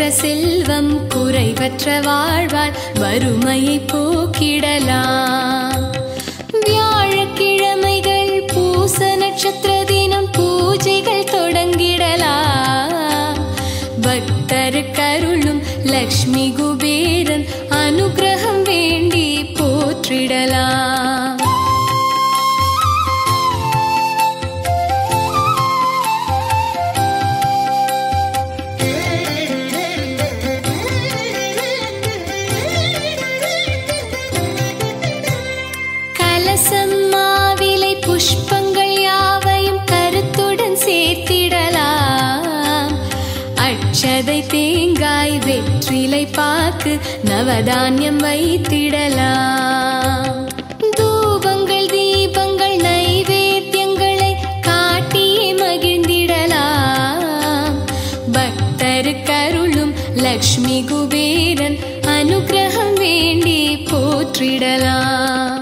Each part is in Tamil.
செல்வம் குறைவற்ற வாழ்வால் வறுமையை போக்கிடலாம் வியாழக்கிழமைகள் பூச நட்சத்திர தினம் பூஜைகள் தொடங்கிடலாம் பக்தர் கருளும் லக்ஷ்மி குபேரன் அனுகிரகம் வேண்டி போற்றிடலாம் கலசம் மாவிலை புஷ்பங்கள் யாவையும் கருத்துடன் சேர்த்திடலாம் அட்சதை தேங்காய் வெற்றிலை பாக்கு நவதானியம் வைத்திடலாம் தூபங்கள் தீபங்கள் நைவேத்தியங்களை காட்டியே மகிழ்ந்திடலாம் பக்தர் கருளும் லக்ஷ்மி குபேரன் அனுகிரகம் வேண்டி போற்றிடலாம்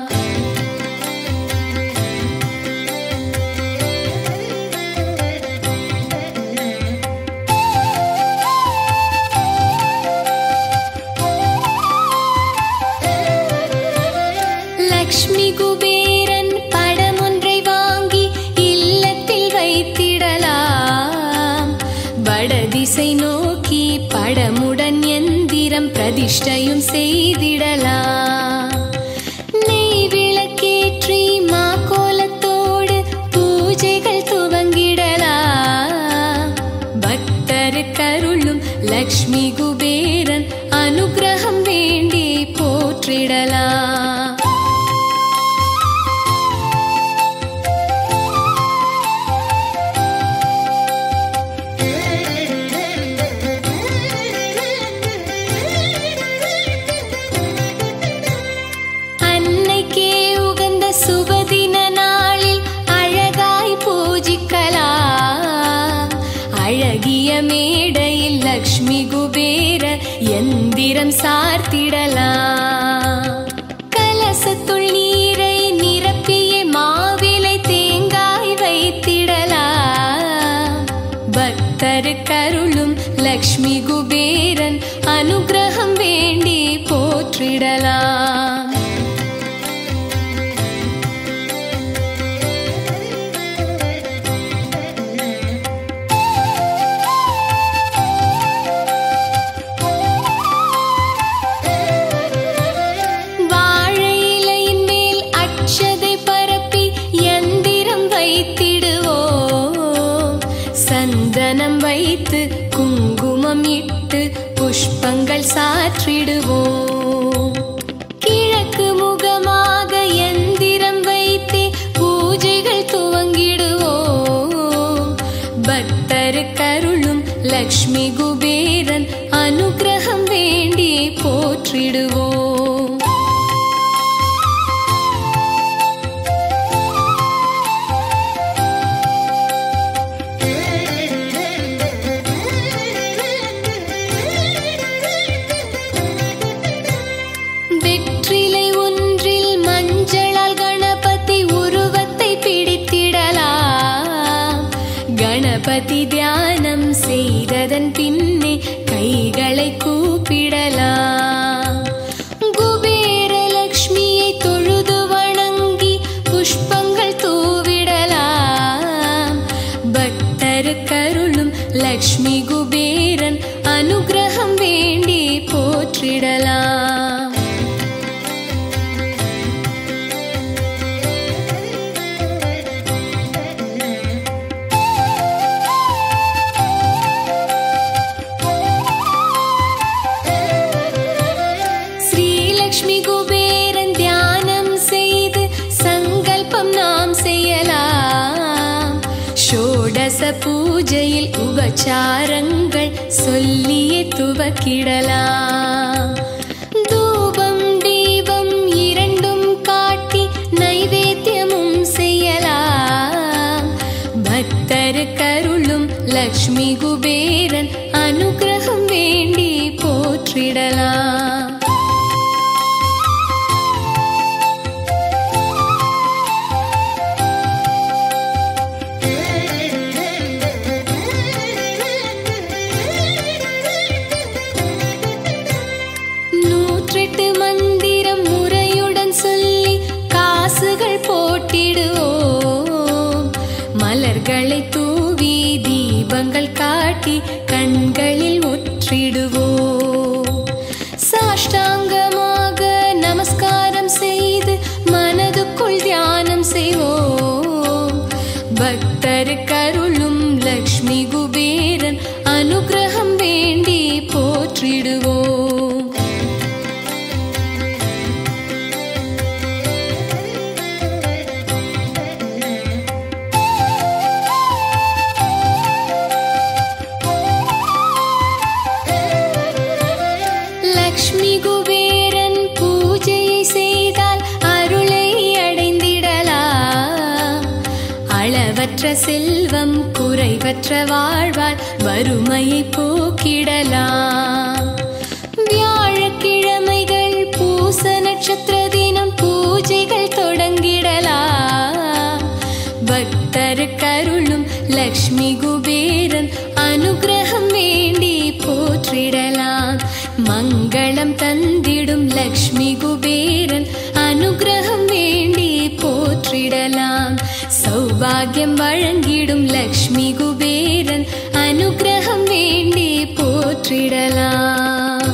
லக்ஷ்மி குபேரன் படம் ஒன்றை வாங்கி இல்லத்தில் வைத்திடலாம் வடதிசை நோக்கி படமுடன் எந்திரம் பிரதிஷ்டையும் செய்திடலாம் நெய் விளக்கேற்றி மாக்கோலத்தோடு பூஜைகள் துவங்கிடலாம் பக்தர் கருளும் லக்ஷ்மி குபேரன் அனுகிரகம் வேண்டி போற்றிடலாம் அன்னைக்கே உகந்த சுபதின நாளில் அழகாய் பூஜிக்கலாம் அழகிய மேடையில் லக்ஷ்மி குபேர எந்திரம் சார்த்திடலாம் கலசத்துள் நீரை நிரப்பிய மாவிலை தேங்காய் வைத்திடலாம் பக்தர் கருளும் லக்ஷ்மி குபேரன் அனுகிரகம் வேண்டி போற்றிடலாம் வாழை இலையின் மேல் அட்சதை பரப்பி எந்திரம் வைத்திடுவோம் சந்தனம் வைத்து குங்குமம் இட்டு புஷ்பங்கள் சாற்றிடுவோம் கிழக்கு முகமாக எந்திரம் வைத்து பூஜைகள் துவங்கிடுவோம் பக்தர் கருளும் லக்ஷ்மி குபேரன் அனுகிரகம் வேண்டி போற்றிடுவோம் வெற்றிலை ஒன்றில் மஞ்சளால் கணபதி உருவத்தை பிடித்திடலாம் கணபதி தியானம் செய்ததன் பின்னே கைகளை கூப்பிடலாம் குபேர லக்ஷ்மியை தொழுது வணங்கி புஷ்பங்கள் தூவிடலாம் பக்தர் கருளும் லக்ஷ்மி குபேரன் அனுகிரகம் வேண்டி போற்றிடலாம் ஸ்ரீலக்ஷ்மி குபேரன் தியானம் செய்து சங்கல்பம் நாம் செய்யலாம் ஷோடச பூஜையில் உபச்சாரங்கள் சொல்லியே துவக்கிடலாம் தூபம் தீபம் இரண்டும் காட்டி நைவேத்தியமும் செய்யலாம் பக்தர் கருளும் லக்ஷ்மி குபேரன் அனுகிரகம் வேண்டி போற்றிடலாம் பக்தருக்கருளும் லக்ஷ்மி குபேரன் அனுகிரகம் வேண்டி போற்றிடுவோம் லக்ஷ்மி குபேரன் பூஜையை செய்தால் அருளை அடைந்திடலாம் அளவற்ற செல்வம் குறைவற்ற வாழ்வால் வறுமையை போக்கிடலாம் வியாழக்கிழமைகள் பூச நட்சத்திர தினம் பூஜைகள் தொடங்கிடலாம் பக்தருக்கருளும் லக்ஷ்மி குபேரன் அனுகிரகம் வேண்டி போற்றிடலாம் மங்களம் தந்திடும் லக்ஷ்மி குபேரன் அனுகிரகம் வேண்டி போற்றிடலாம் சௌபாகியம் வழங்கிடும் லக்ஷ்மி குபேரன் அனுகிரகம் வேண்டி போற்றிடலாம்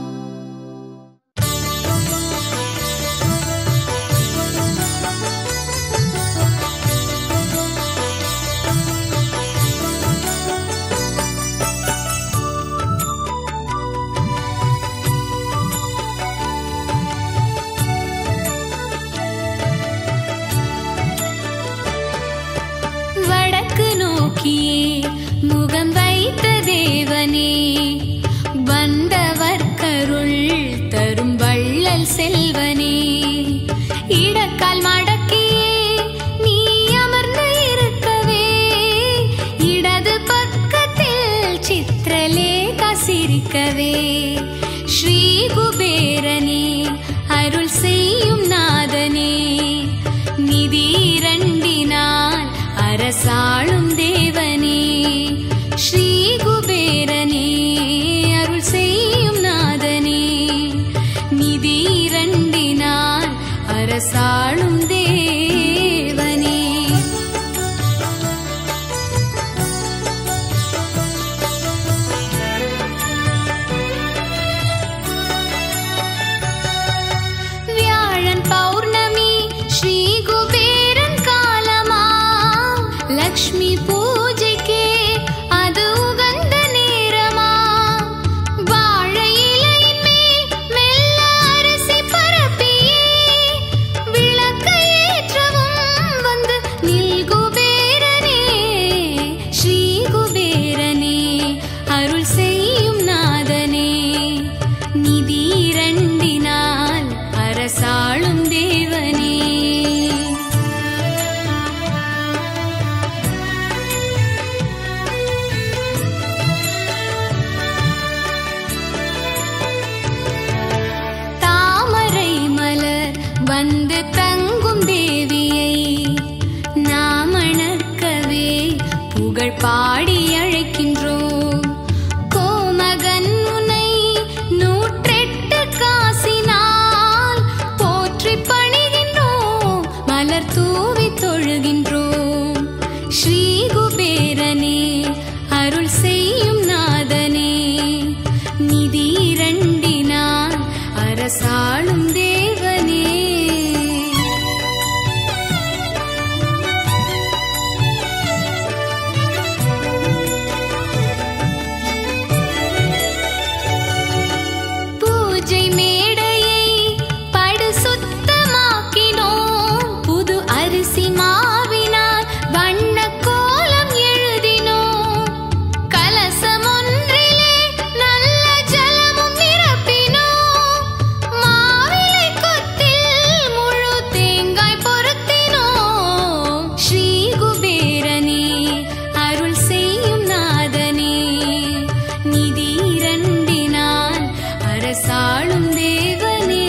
வடக்கு நோக்கியே முகம் வைத்த தேவனே வந்தவர் கருள் தரும் வள்ளல் செல்வனே இடக்கால் மடக்கியே நீ அமர்ந்து இருக்கவே இடது பக்கத்தில் சித்திரலேகா சிரிக்கவே ஸ்ரீ குபேரனே அருள் செய்யும் நாதனே நிதி இரண்டினால் அரசாளும் தேவனே ஸ்ரீ குபேரனே அருள் செய்யும் நாதனே நிதி இரண்டினால் அரசாளும் தேவனே வியாழன் பௌர்ணமி ஸ்ரீ குபேரன் காலமா லக்ஷ்மி பூஜைக்கே அது உகந்த நேரமா வாழை இலையின் மேல் மெல்ல அரிசி பரப்பியே விளக்கை ஏற்றவும் வந்து நில் குபேரனே ஸ்ரீ குபேரனே அருள் செய்யும் நாதனே நிதி இரண்டினால் அரசாளும் தேவனே தாமரை மலர் வந்து தங்கும் தேவியை நாமணக்கவே புகழ் பாடி அழைக்கின்றோம் கோமகன் உனை நூற்றெட்டு காசினால் போற்றி பணிகின்றோம் மலர் தூவி தொழுகின்றோம் ஸ்ரீ குபேரனே அருள் செய்யும் நாதனே நிதி இரண்டினால் அரசாளும் தேவனே பூஜை மேடையை படு சுத்தமாக்கினோம் புது அரிசி மாவினால் வண்ண கோலம் எழுதினோம் கலசம் ஒன்றிலே நல்ல ஜலமும் நிரப்பினோம் மாவிலை கொத்தில் முழு தேங்காய் பொருத்தினோம் ஸ்ரீ குபேரனே அருள் செய்யும் நாதனே நிதி இரண்டினால் அரசாளும் தேவனே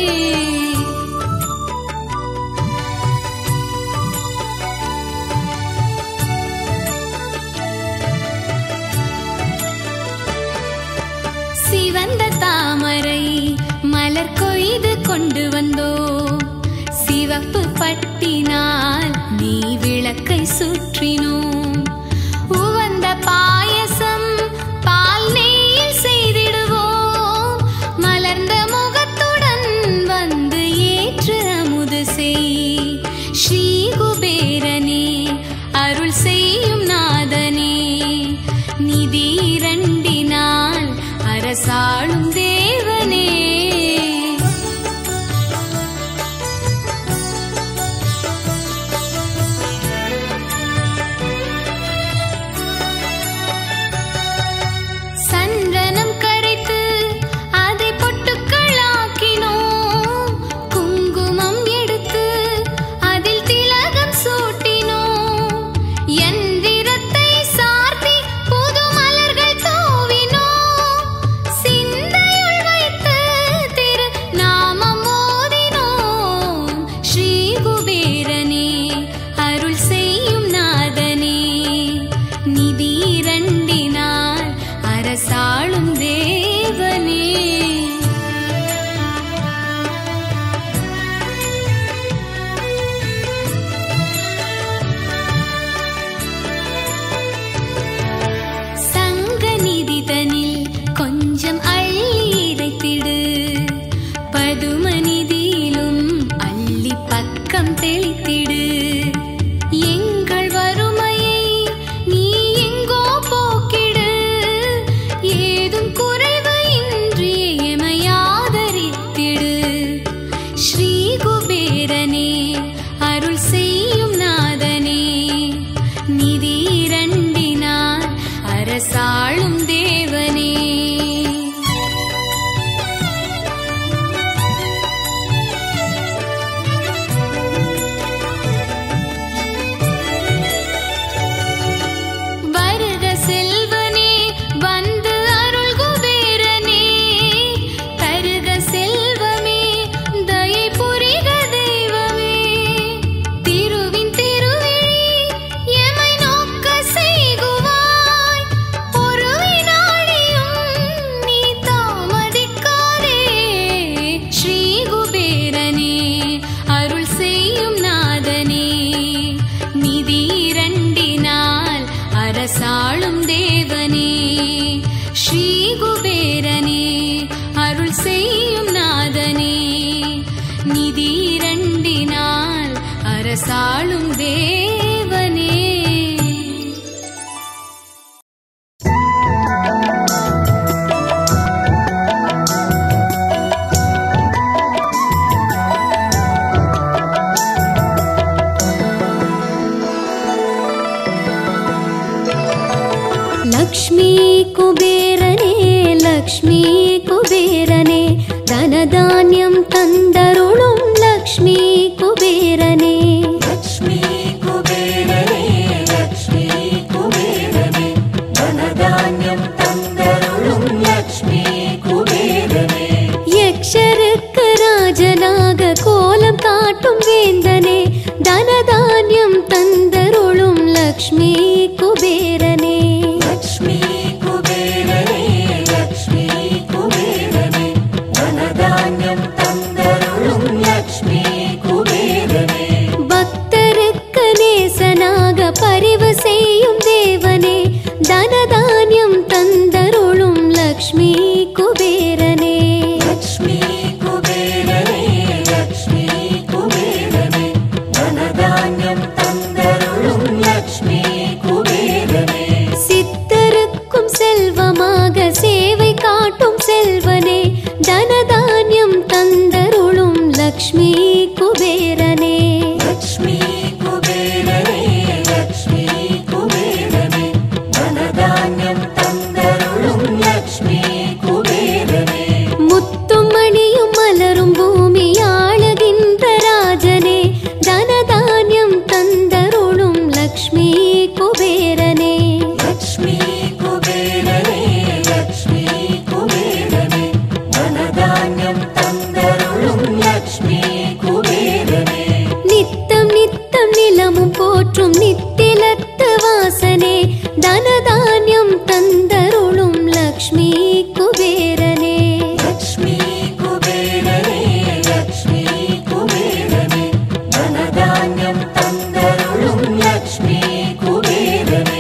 சிவந்த தாமரை மலர் கொய்து கொண்டு வந்தோ சிவப்பு பட்டினால் நீ விளக்கை சுற்றினோம் உவந்த பாயசம் பால் நெய்யில் செய்திடுவோம் மலர்ந்த முகத்துடன் வந்து ஏற்று அமுது செய் ஸ்ரீ குபேரனே அரசாளும் தேவனே சந்தனம் கரைத்து அதை பொட்டுக்களாக்கினோம் குங்குமம் எடுத்து அதில் திலகம் சூட்டினோம் எந்திரத்தை சார்த்தி புது மலர்கள் தூவினோம் சிந்தையுள் வைத்து திரு நாமம் ஓதினோம் ஸ்ரீ குபேரனே அருள் செய்யும் நாதனே நிதி இரண்டினால் அரசாளும் தேவனே சங்க நிதிதனில் கொஞ்சம் அள்ளி இறைத்திடு பதுமநிதியிலும் அள்ளி பக்கம் தெளித்திடு எங்கள் வறுமையை நீ எங்கோ போக்கிடு ஏதும் குறைவு இன்றி எமையாதரித்திடு ஸ்ரீ குபேரனே அருள் செய்யும் நாதனே நிதி இரண்டினால் அரசாளும் தேவனே வருக செல்வனே வந்து அருள் குபேரனே தருக செல்வமே தயை புரிக தெய்வமே திருவின் திருவிழி எமை நோக்க செய்குவாய் ஒரு வினாடியும் நீ தாமதிக்காதே ஸ்ரீ குபேரனே அருள் செய்யும் நாதனே நிதி இரண்டினால் அரசாளும் தேவனே ஸ்ரீ குபேரனே அருள் செய்யும் நாதனே நிதி இரண்டினால் அரசாளும் தேவனே லக்ஷ்மி குபேரனே லக்ஷ்மி குபேரனே தனதானியம் தந்தருளும் லக்ஷ்மி குபேரனே லக்ஷ்மி குபேரனே லக்ஷ்மி குபேரனே தனதானியம் தந்தருளும் லக்ஷ்மி குபேரனே யக்ஷருக்கு ராஜனாக கோலம் காட்டும் வேந்தனே தனதானியம் தந்தருளும் லக்ஷ்மி குபேரனே லக்ஷ்மி குபேரனே லக்ஷ்மி குபேரனே தனதானியம் தந்தருளும் லக்ஷ்மி குபேரனே பக்தருக்கு நேசனாக பரிவு செய்யும் தேவனே தனதானியம் தந்தருளும் லக்ஷ்மி குபேரனே லக்ஷ்மி குபேரனே லக்ஷ்மி குபேரனே தனதானியம் தந்தருளும் லக்ஷ்மி குபேரனே சித்தருக்கும் செல்வமாக சேவை காட்டும் செல்வனே தனதானியம் தந்தருளும் லக்ஷ்மி குபேரனே லக்ஷ்மி குபேரனே லக்ஷ்மி குபேரனே தனதானியம் தந்தருளும் லக்ஷ்மி குபேரனே முத்தும் மணியும் மலரும் பூமி ஆளுகின்ற ராஜனே தனதானியம் தந்தருளும் லக்ஷ்மி குபேரனே லக்ஷ்மி குபேரனே லக்ஷ்மி குபேரனே தனதானியம் தந்தருளும் லக்ஷ்மி குபேரனே நித்தம் நித்தம் நிலமும் போற்றும் நித்திலத்து வாசனே தனதானியம் தந்தருளும் லக்ஷ்மி குபேரனே லக்ஷ்மி குபேரனே லக்ஷ்மி குபேரனே தனதானியம் தந்தருளும் லக்ஷ்மி குபேரனே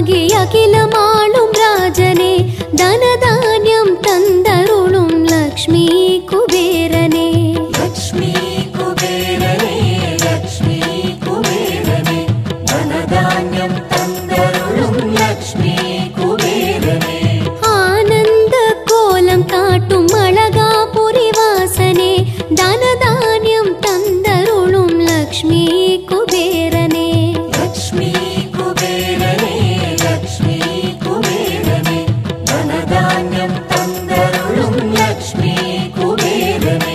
அகிலமாகி அகிலமாளும் ராஜனே தனதானியம் தந்தருளும் லக்ஷ்மி குபேரனே லக்ஷ்மி குபேரனே லக்ஷ்மி குபேரனே தனதானியம் தந்தருளும் லக்ஷ்மி குபேரனே ஆனந்த கோலம் காட்டும் அழகாபுரி வாசனே தனதானியம் தந்தருளும் லக்ஷ்மி குபேரனே லக்ஷ்மி குபேரனே லக்ஷ்மி குபேரனே தனதானியம் தந்தருளும் லக்ஷ்மி குபேரனே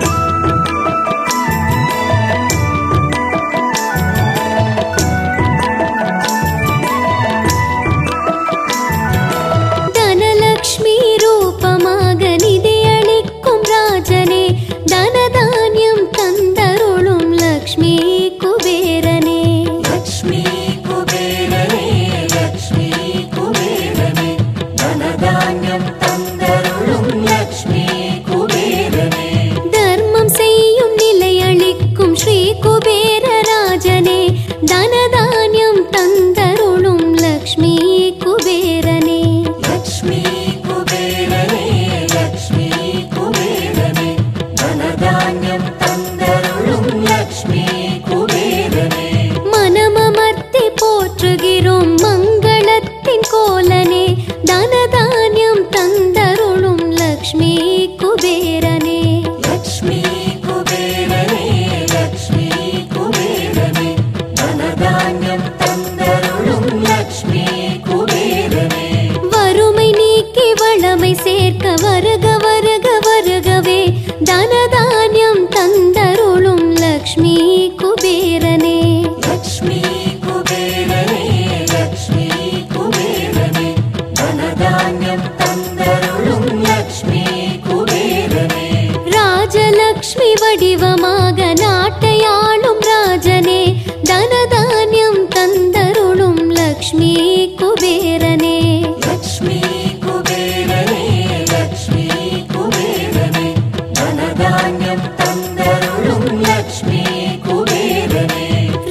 தனலக்ஷ்மி ரூபமாக நிதியளிக்கும் ராஜனே தனதானியம் தந்தருளும் லக்ஷ்மி குபேரனே லக்ஷ்மி குபேரனே லக்ஷ்மி குபேரனே தனதானியம் தந்தருளும் லக்ஷ்மி குபேரனே தர்மம் செய்யும் நிலையளிக்கும் ஸ்ரீ குபேர ராஜனே தனதானியம் தந்தருளும் லக்ஷ்மி குபேரனே லக்ஷ்மி குபேரனே லக்ஷ்மி குபேரனே தனதானியம் தந்தருளும் லக்ஷ்மி குபேரனே மனமமர்த்தி போற்றுகிறோம் மங்களத்தின் கோலனே தனதானியம் தந்தருளும் லக்ஷ்மி குபேரனே லக்ஷ்மி குபேரனே லக்ஷ்மி குபேரனே தனதானியம் தந்தருளும் லக்ஷ்மி குபேரனே வறுமை நீக்கி வளமை சேர்க்க வருக வருக வருகவே தனதானியம் தந்தருளும் லக்ஷ்மி குபேரனே லக்ஷ்மி குபேரனே லக்ஷ்மி குபேரனே தனதானியம் தந்தருளும் லக்ஷ்மி குபேரனே ராஜலக்ஷ்மி வடிவமாக நாட்டையாளும் ராஜனே தனதானியம் தந்தருளும் லக்ஷ்மி குபேரனே லக்ஷ்மி குபேரனே லக்ஷ்மி குபேரனே தனதானியம் தந்தருளும் லக்ஷ்மி குபேரனே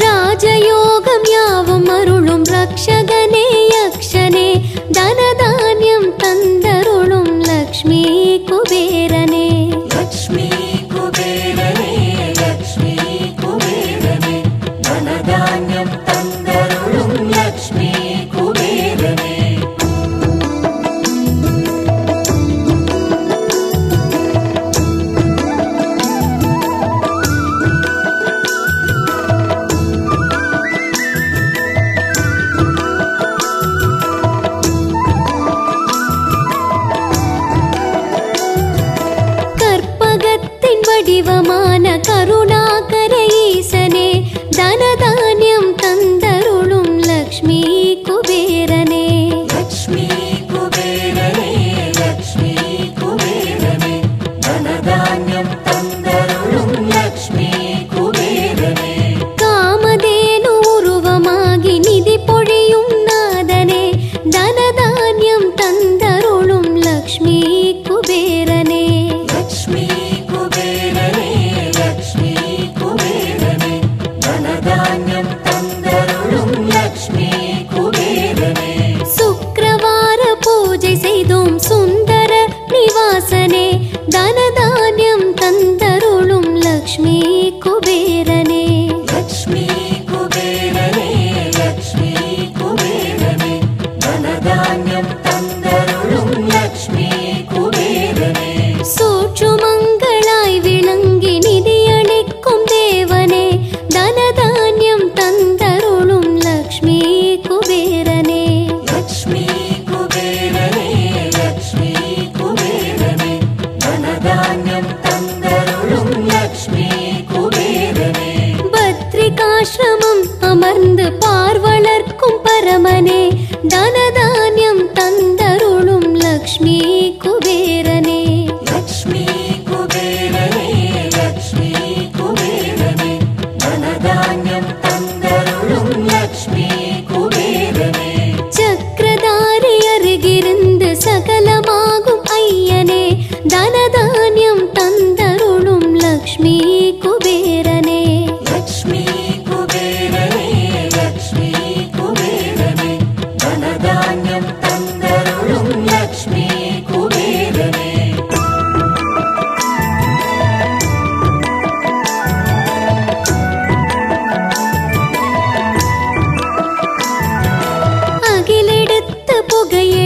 ராஜயோகம் யாவும் அருளும் ரக்ஷகனே யக்ஷனே தனதானியம் தந்தருளும் லக்ஷ்மி குபேரனே லக்ஷ்மி குபேரனே லக்ஷ்மி குபேரனே தனதானியம் தந்தருளும் லக்ஷ்மி குபேரனே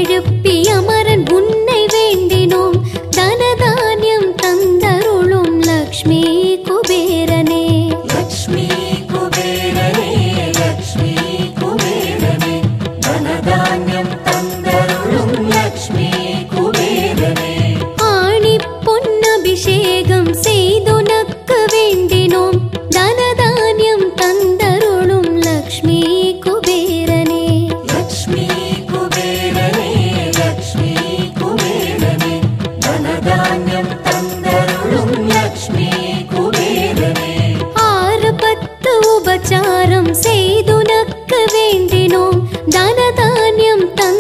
எழுப்பி அமரன் உன்னை வேண்டினோம் தனதானியம் தந்தருளும் லக்ஷ்மி குபேரனே லக்ஷ்மி குபேரனே லக்ஷ்மி குபேரனே தனதானியம் தந்தருளும் லக்ஷ்மி குபேரனே ஆணி பொன்னபிஷேகம் செய்துனக்கு வேண்டினோம் தனதானியம் தந்தருளும் லக்ஷ்மி குபேரனே லக்ஷ்மி குபேரனே லக்ஷ்மி குபேரனே தனதானியம் தந்தருளும் லக்ஷ்மி குபேரனே ஆறு பத்து உபச்சாரம் செய்துனக்கு வேண்டினோம் தனதானியம் தந்த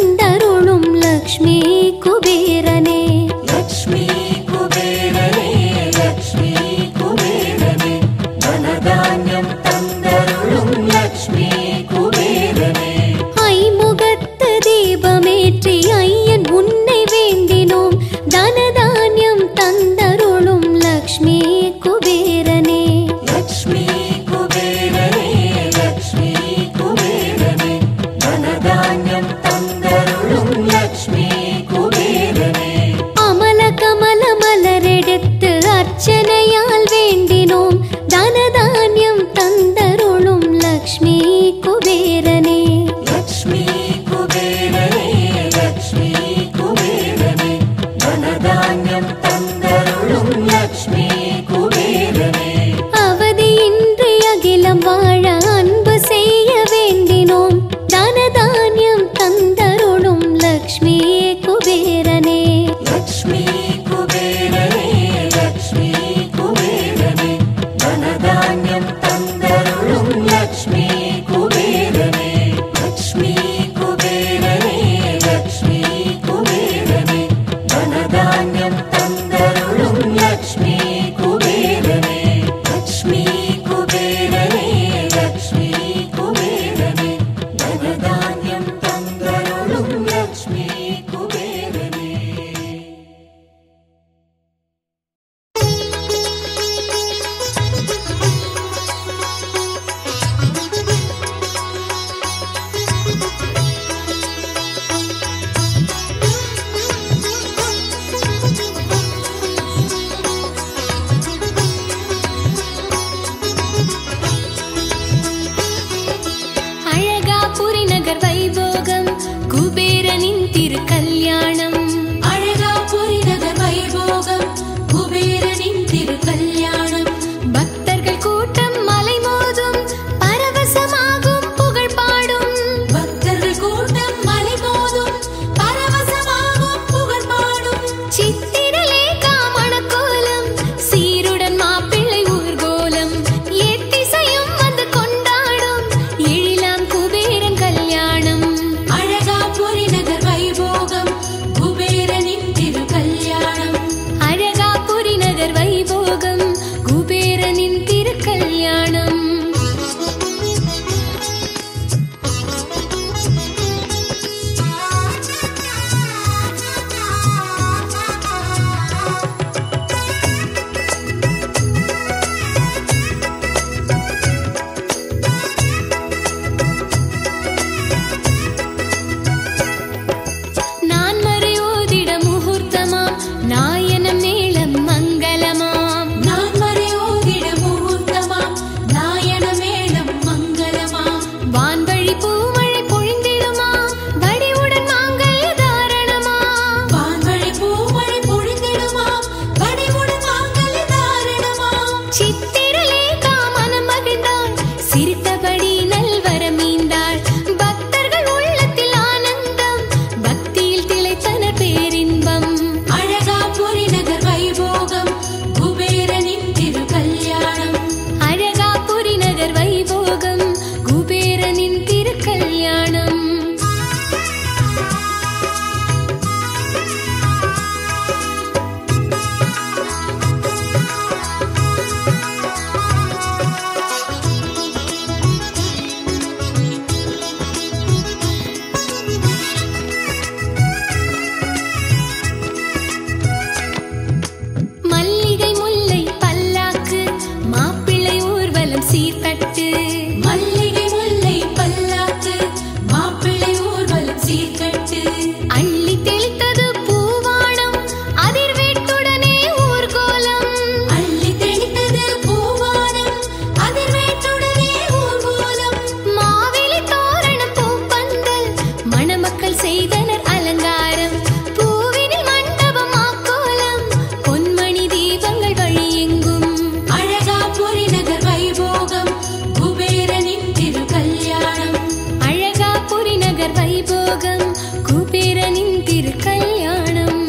வைபோகம் குபேரனின் திருக்கல்யாணம்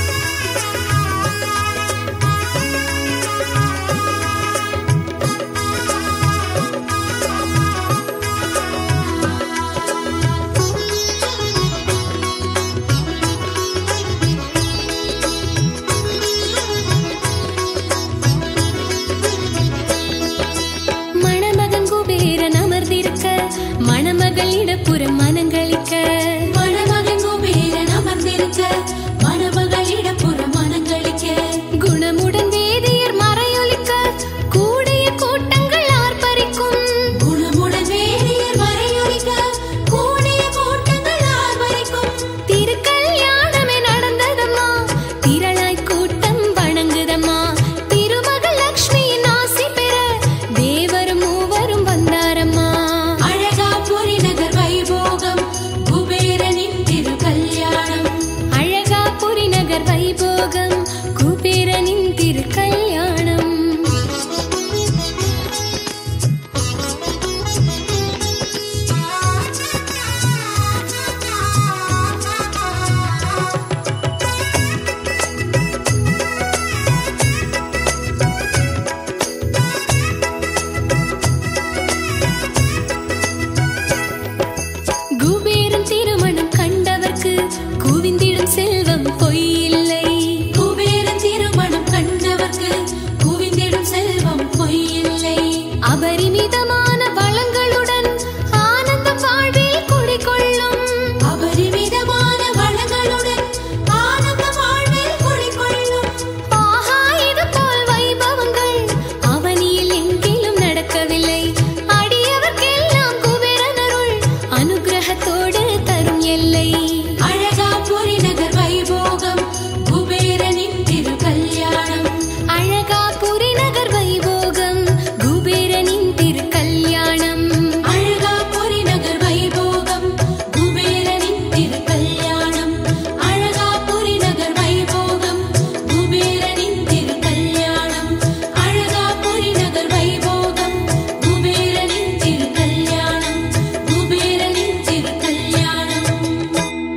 மணமகன் குபேரன் அமர்ந்திருக்க மணமகள் இடப்புறம் மனங்களிக்க மணமகன் குபேரன் அமர்ந்திருக்க மணமகளிடப்புறம் மனங்களிக்க குணமுடன் வேதியர் மறையொலிக்க கூடிய கூட்டங்கள் ஆர்ப்பரிக்கும் குணமுடன் வேதியர் மறையொலிக்க கூடிய கூட்டங்கள் ஆர்ப்பரிக்கும் திருக்கல்யாணமே நடந்ததம்மா திரளாய் கூட்டம் வணங்குதம்மா திருமகள் லக்ஷ்மியின் ஆசி பெற தேவரும் மூவரும் வந்தாரம்மா அழகாபுரி நகர் வைபோகம் குபேரனின் திரு கல்யாணம் அழகாபுரி நகர் வைபோகம் குபேரனின் திருக்கல்யாணம் குபேரன் திருமணம் கண்டவர்க்கு குவிந்திடும் செல்வம் பொய்யில்லை குபேரன் திருமணம் கண்டவர்க்கு குவிந்திடும் செல்வம் பொய்யில்லை அபரிமிதமான வளங்களுடன் ஆனந்தம் வாழ்வில் குடிகொள்ளும் அபரிமிதமான வளங்களுடன் ஆனந்த வாழ்வில் குடிகொள்ளும் ஆஹா இது போல் வைபவங்கள் அவனியில் எங்கிலும் நடக்கவில்லை அடியவர்க்கெல்லாம் குபேரனருள் அனுகிரகத்தோடு தரும் எல்லை அழகாபுரி நகர் வைபோகம் குபேரனின் திரு கல்யாணம் அழகாபுரி நகர் வைபோகம் குபேரனின் திருக்கல்யாணம் அழகாபுரி நகர் வைபோகம் குபேரனின் திரு கல்யாணம் அழகாபுரி நகர் வைபோகம் குபேரனின் திரு கல்யாணம் அழகாபுரி நகர் வைபோகம் குபேரனின் திரு கல்யாணம் குபேரனின் திரு கல்யாணம்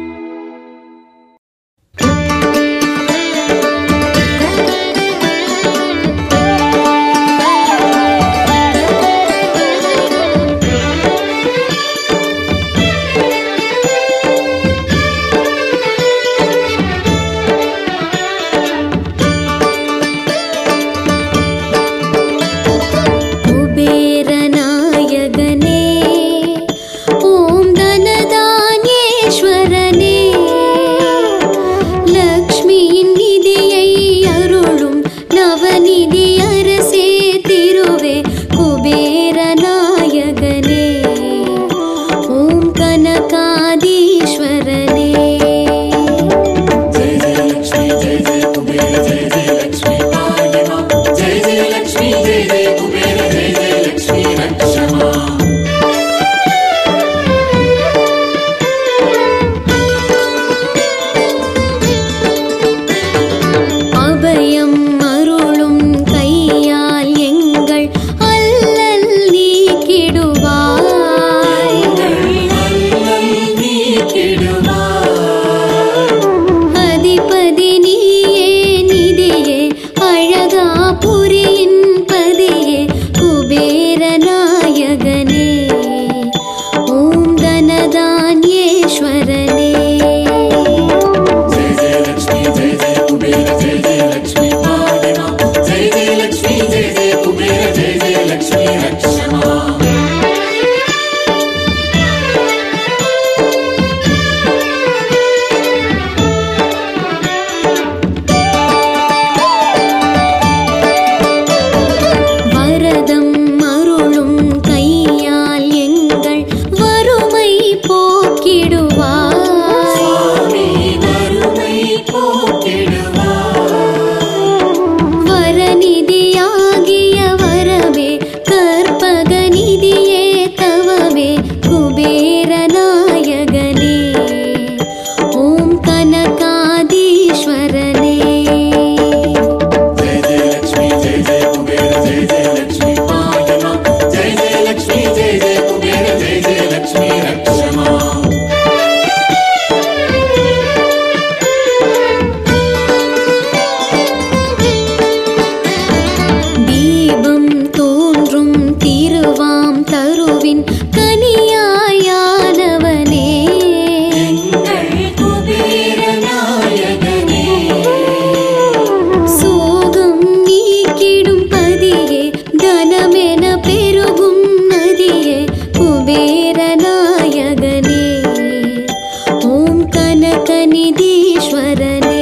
पद्मनिधीश्वरने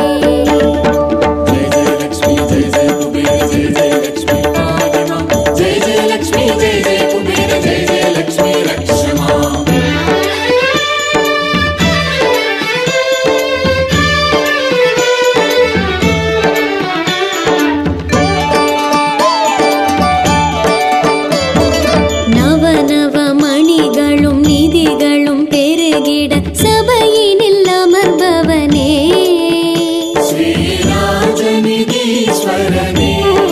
जय जय लक्ष्मी जय जय कुबेर जय जय लक्ष्मी पाहि मां जय जय लक्ष्मी जय जय कुबेर जय जय लक्ष्मी रक्ष माम् நவ நவ மணிகளும் நிதிகளும் பெருகிட சபையினில் அமர்பவனே श्रीराजनिधीश्वरने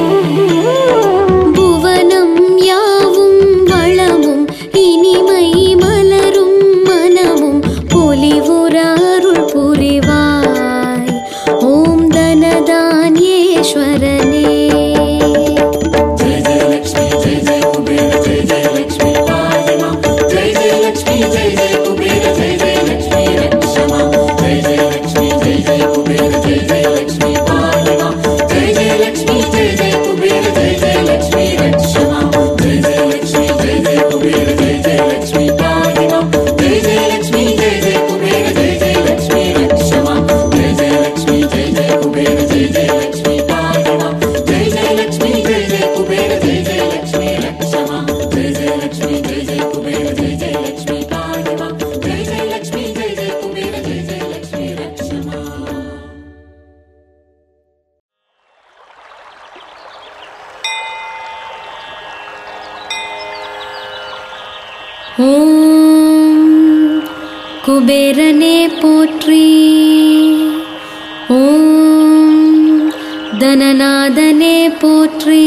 புவனம் யாவும் வளமும் இனிமை மலரும் மனமும் பொலிவுற அருள் புரிவாய் ஓம் தனதான்யேஸ்வரனே जय जय लक्ष्मी जय जय कुबेर जय जय लक्ष्मी पाहि मां जय जय लक्ष्मी जय जय कुबेर जय जय लक्ष्मी रक्ष मां जय जय लक्ष्मी जय जय कुबेर जय जय लक्ष्मी पाहि मां जय जय लक्ष्मी जय जय कुबेर जय जय लक्ष्मी रक्ष मां जय जय लक्ष्मी जय जय कुबेर जय जय लक्ष्मी पाहि मां जय जय लक्ष्मी जय जय कुबेर जय जय लक्ष्मी रक्ष मां जय जय लक्ष्मी जय जय कुबेर जय जय लक्ष्मी पाहि मां जय जय लक्ष्मी जय जय कुबेर जय जय लक्ष्मी रक्ष मां जय जय लक्ष्मी जय जय कुबेर जय जय लक्ष्मी पाहि मां जय जय लक्ष्मी जय जय कुबेर जय जय लक्ष्मी रक्ष मां ஓம் குபேரனே போற்றி ஓம் தனநாதனே போற்றி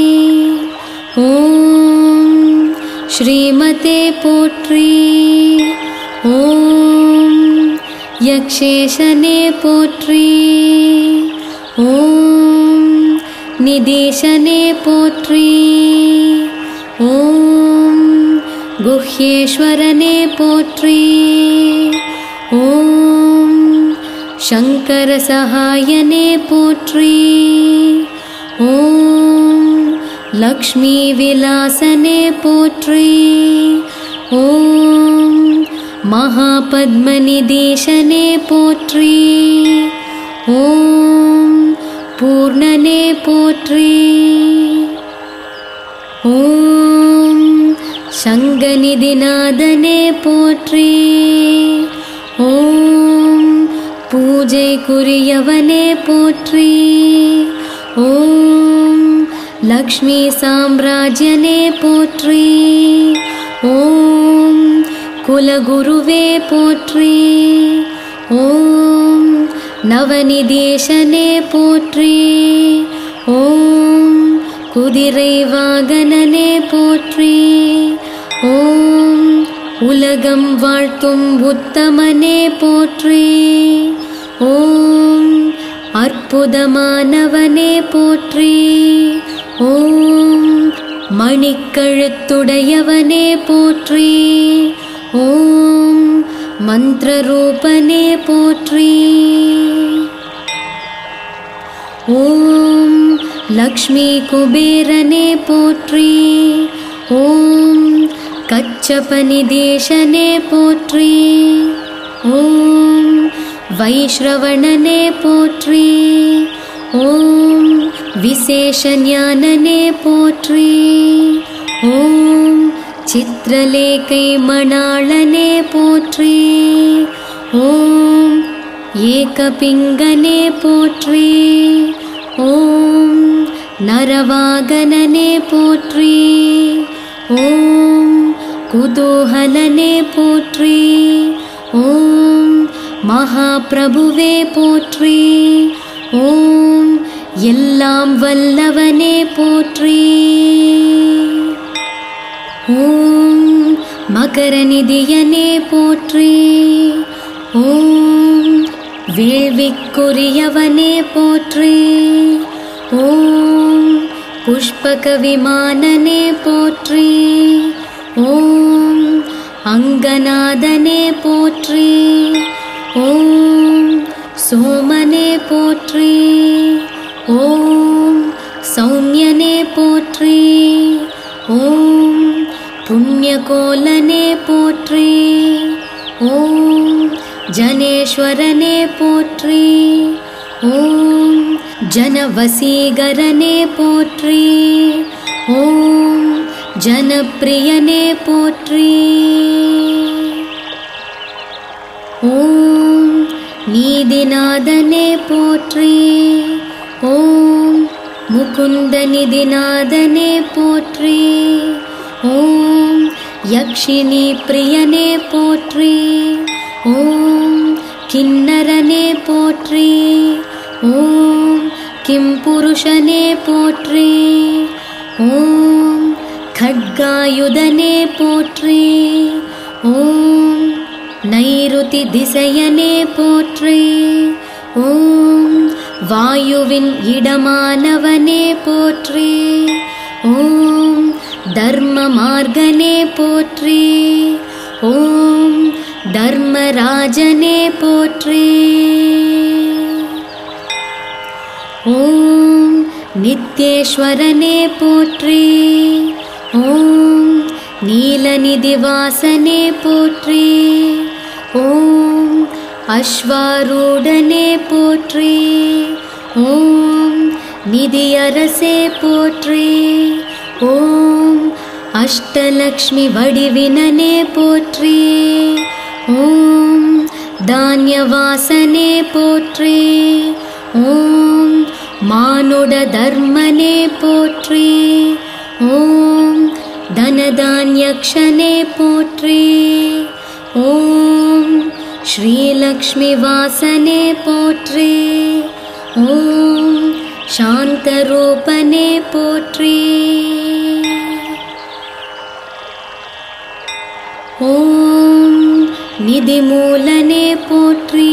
ஓம் ஸ்ரீமதே போற்றி ஓம் யக்ஷேஷனே போற்றி ஓம் நிதேசனே போற்றி ஓம் गुह्येश्वरने पोत्री ॐ शङ्करसहायने पोत्री ॐ लक्ष्मीविलासने पोत्री ॐ महापद्मनिदेशने पोत्री ॐ पूर्णने पोत्री ஓம் சங்கநிதிநாதனே போற்றி ஓம் பூஜைக்குரியவனே போற்றி ஓம் லக்ஷ்மி சாம்ராஜ்யனே போற்றி ஓம் குலகுருவே போற்றி ஓம் நவநிதேசனே போற்றி ஓம் குதிரை வாகனனே போற்றி ஓம் உலகம் வாழ்த்தும் உத்தமனே போற்றி ஓம் அற்புதமானவனே போற்றி ஓம் மணிக்கழுத்துடையவனே போற்றி ஓம் மந்திரரூபனே போற்றி ஓம் லக்ஷ்மி குபேரனே போற்றி ஓம் கச்சபனிதேசனே போற்றி ஓம் வைஷ்ரவணனே போற்றி ஓம் விசேஷஞானனே போற்றி ஓம் சித்திரலேகை மணாளனே போற்றி ஓம் ஏகபிங்கனே போற்றி ஓம் நரவாகனனே போற்றி ஓம் குதூகலனே போற்றி ஓம் மகாபிரபுவே போற்றி ஓம் எல்லாம் வல்லவனே போற்றி ஓம் மகரநிதியனே போற்றி ஓம் வேள்விக்குரியவனே போற்றி ஓம் புஷ்பக விமானனே போற்றி ஓம் அங்கநாதனே போற்றி ஓம் சோமனே போற்றி ஓம் சௌமியனே போற்றி ஓம் புண்ணியகோலனே போற்றி ஓம் ஜனேஸ்வரனே போற்றி ஓம் ஜனவசீகரனே போற்றி ஓம் ஜனப்பிரியனே போற்றி ஓம் நீதிநாதனே போற்றி ஓம் முகுந்த நிதிநாதனே போற்றி ஓம் யக்ஷினி பிரியனே போற்றி ஓம் கிண்ணரனே போற்றி ஓம் கிம் புருஷனே போற்றி ஓம் खड्गायुधने போற்றி ஓம் நைருதி திசையனே போற்றி ஓம் வாயுவின் இடமானவனே போற்றி ஓம் தர்ம மார்கனே போற்றி ஓம் தர்மராஜனே போற்றி ஓம் நித்யேஸ்வரனே போற்றி ஓம் நீலநிதிவாசனே போற்றி ஓம் அஸ்வாரூடனே போற்றி ஓம் நிதியரசே போற்றி ஓம் அஷ்டலக்ஷ்மி வடிவினனே போற்றி ஓம் தானியவாசனே போற்றி ஓம் மானுட தர்மனே போற்றி ஓம் தனதான்யக்ஷனே போற்றி ஓம் ஸ்ரீலக்ஷ்மி வாசனே போற்றி ஓம் சாந்தரூபனே போற்றி ஓம் நிதிமூலனே போற்றி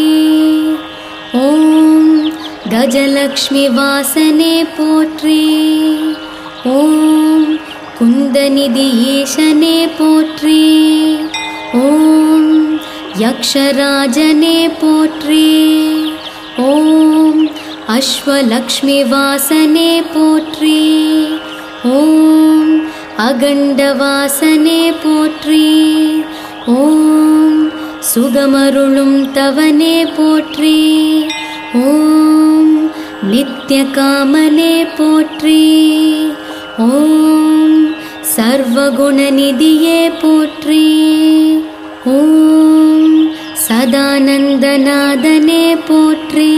ஓம் கஜலக்ஷ்மி வாசனே போற்றி ஓம் குந்தநிதி ஈசனே போற்றி ஓம் யக்ஷராஜனே போற்றி ஓம் அஸ்வலக்ஷ்மி வாசனே போற்றி ஓம் அகண்டவாசனே போற்றி ஓம் சுகமருளும் தவனே போற்றி ஓம் நித்யகாமனே போற்றி ஓம் சர்வகுணநிதியே போற்றி ஓம் சதானந்தநாதனே போற்றி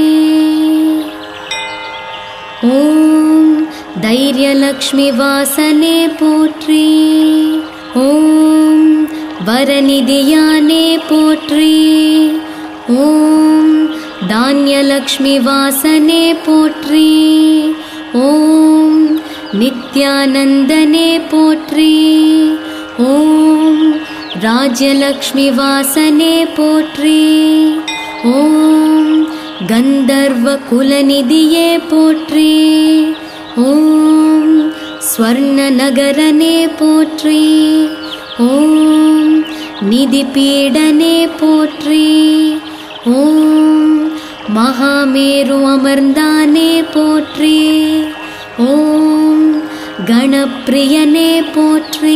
ஓம் தைரியலக்ஷ்மி வாசனே போற்றி ஓம் வரநிதியானே போற்றி ஓம் தானியலக்ஷ்மி வாசனே போற்றி ஓம் நித்யானந்தனே போற்றி ஓம் ராஜ்யலக்ஷ்மி வாசனே போற்றி ஓம் கந்தர்வ குலநிதியே போற்றி ஓம் ஸ்வர்ண நகரனே போற்றி ஓம் நிதிபீடனே போற்றி ஓம் மகாமேரு அமர்ந்தானே போற்றி ஓம் கணப்பிரியனே போற்றி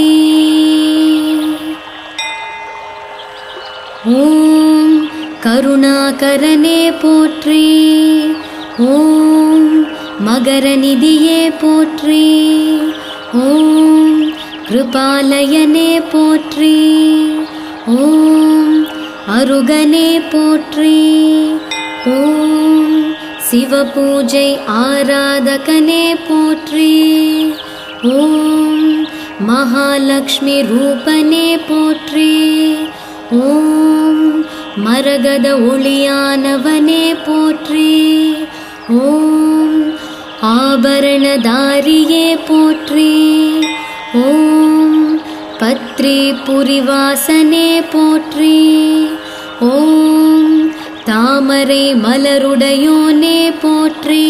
ஓம் கருணாகரனே போற்றி ஓம் மகரநிதியே போற்றி ஓம் கிருபாலயனே போற்றி ஓம் அருகனே போற்றி ஓம் சிவபூஜை ஆராதகனே போற்றி ஓம் மகாலக்ஷ்மி ரூபனே போற்றி ஓம் மரகத ஒளியானவனே போற்றி ஓம் ஆபரணதாரியே போற்றி ஓம் பத்ரி புரிவாசனே போற்றி ஓம் தாமரை மலருடையோனே போற்றி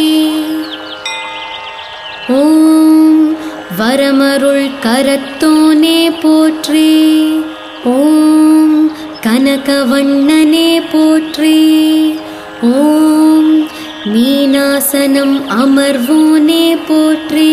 ஓம் வரமருள் கரத்தோனே போற்றி ஓம் கனகவண்ணனே போற்றி ஓம் மீனாசனம் அமர்வோனே போற்றி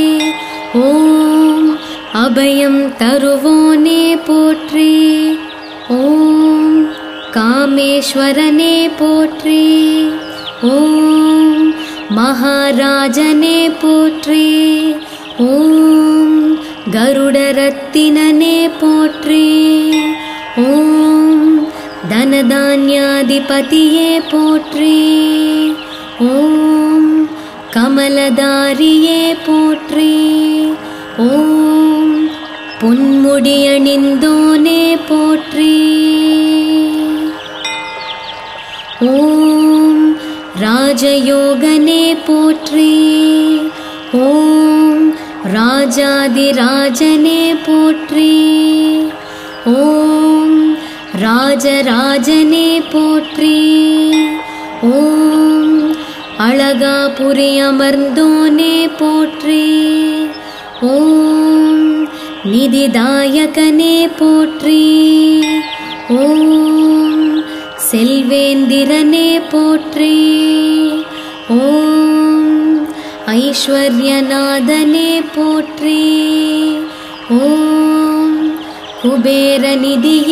ஓம் அபயம் தருவோனே போற்றி ஓம் காம ராமேஸ்வரனே போற்றி ஓம் மகாராஜனே போற்றி ஓம் கருடரத்தினனே போற்றி ஓம் தனதான்யாதிபதியே போற்றி ஓம் கமலதாரியே போற்றி ஓம் பொன்முடியணிந்தோனே போற்றி ஓம் ராஜயோகனே போற்றி ஓம் ராஜாதிராஜனே போற்றி ஓம் ராஜராஜனே போற்றி ஓம் அழகாபுரி அமர்ந்தோனே போற்றி ஓம் நிதிதாயகனே போற்றி ஓம் செல்வேந்திரனே போற்றி ஓம் ஐஸ்வர்யநாதனே போற்றி ஓம் குபேரநிதியே